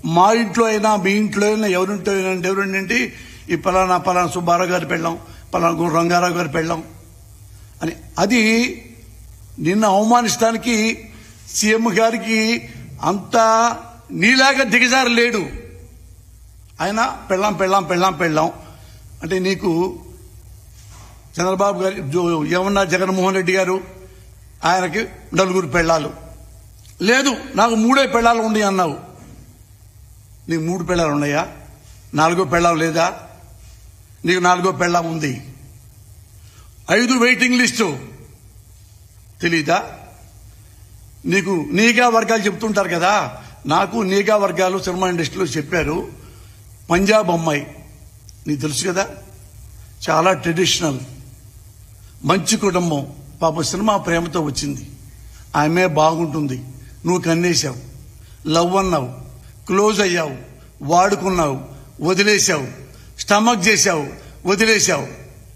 మా ఇంట్లో అయినా మీ ఇంట్లో అయినా ఎవరింట్లో అయినా ఎవరింటి ఈ పలానా పలానా సుబ్బారావు గారి పెళ్ళాం పలానా గు- రంగారావు గారి పెళ్ళాం అని అది నిన్న అవమానిస్తానికి సీఎం గారికి అంత నీలాగా దిగజారు లేడు ఆయన పెళ్ళాం పెళ్ళాం పెళ్ళాం పెళ్ళాం అంటే నీకు చంద్రబాబు గారి జో- ఏమన్నా జగన్మోహన్ రెడ్డి గారు ఆయనకి నలుగురు పెళ్ళాలు లేదు నాకు మూడే పెళ్ళాలు ఉన్నాయి అన్నావు నీకు మూడు పెళ్ళాలు ఉన్నాయా నాలుగో పెళ్ళాం లేదా నీకు నాలుగో పెళ్ళాం ఉంది ఐదు వెయిటింగ్ లిస్టు తెలీదా నీకు నీగా వర్గాలు చెప్తుంటారు కదా నాకు నీగా వర్గాలు సినిమా ఇండస్ట్రీలో చెప్పారు పంజాబ్ అమ్మాయి నీకు తెలుసు కదా చాలా ట్రెడిషనల్ మంచి కుటుంబం పాప సినిమా ప్రేమతో వచ్చింది ఆమె బాగుంటుంది నువ్వు కన్నేశావు లవ్ అన్నావు క్లోజ్ అయ్యావు వాడుకున్నావు వదిలేశావు స్టమక్ చేశావు వదిలేశావు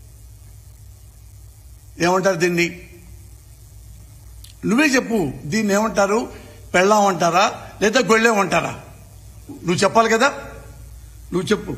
ఏమంటారు దీన్ని నువ్వే చెప్పు దీన్ని ఏమంటారు పెళ్ళాం అంటారా లేదా గొళ్ళెం అంటారా నువ్వు చెప్పాలి కదా నువ్వు చెప్పు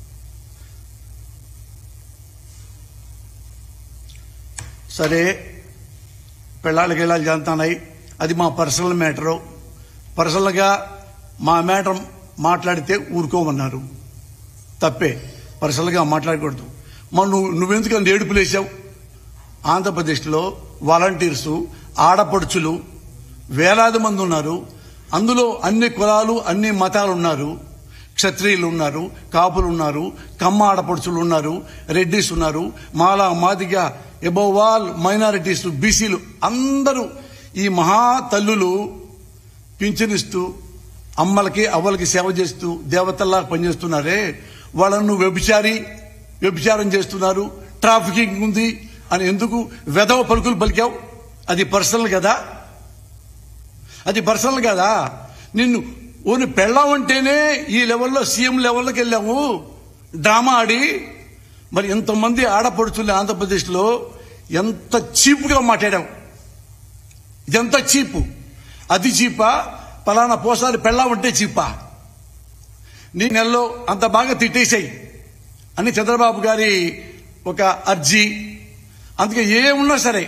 సరే పెళ్ళాళ్ళకి వెళ్ళాలి చెందుతున్నాయి అది మా పర్సనల్ మ్యాటరు పర్సనల్గా మా మ్యాటర్ మాట్లాడితే ఊరుకోమన్నారు తప్పే పర్సనల్గా మాట్లాడకూడదు మరి నువ్వు నువ్వెందుకు అంత ఏడుపులు వేసావు ఆంధ్రప్రదేశ్లో వాలంటీర్స్ ఆడపడుచులు వేలాది మంది ఉన్నారు అందులో అన్ని కులాలు అన్ని మతాలు ఉన్నారు క్షత్రియులు ఉన్నారు కాపులు ఉన్నారు కమ్మ ఆడపడుచులు ఉన్నారు రెడ్డిస్ ఉన్నారు మాలా మాదిగా ఎబోవ్ ఆల్ మైనారిటీస్ బీసీలు అందరూ ఈ మహా తల్లులు పింఛనిస్తూ అమ్మలకి అవ్వలకి సేవ చేస్తూ దేవతల్లా పనిచేస్తున్నారే వాళ్ళను వ్యభిచారి వ్యభిచారం చేస్తున్నారు ట్రాఫికింగ్ ఉంది అని ఎందుకు వెధవ పలుకులు పలికావు అది పర్సనల్ కదా అది పర్సనల్ కదా నిన్ను ఓని పెళ్ళామంటేనే ఈ లెవెల్లో సీఎం లెవెల్లోకి వెళ్ళావు డ్రామా ఆడి మరి ఎంతమంది ఆడపడుచులు ఆంధ్రప్రదేశ్లో ఎంత చీప్గా మాట్లాడావు ఇదెంత చీపు అది చీపా పలానా పోసారి పెళ్ళామంటే చీపా నీ నెలలో అంత బాగా తిట్టేశాయి అని చంద్రబాబు గారి ఒక అర్జీ అందుకే ఏమున్నా సరే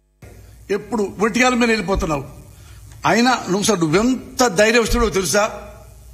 ఎప్పుడు ఒట్టిగాల మీద వెళ్ళిపోతున్నావు అయినా నువ్వు సార్ నువ్వెంత ధైర్యస్తుడో తెలుసా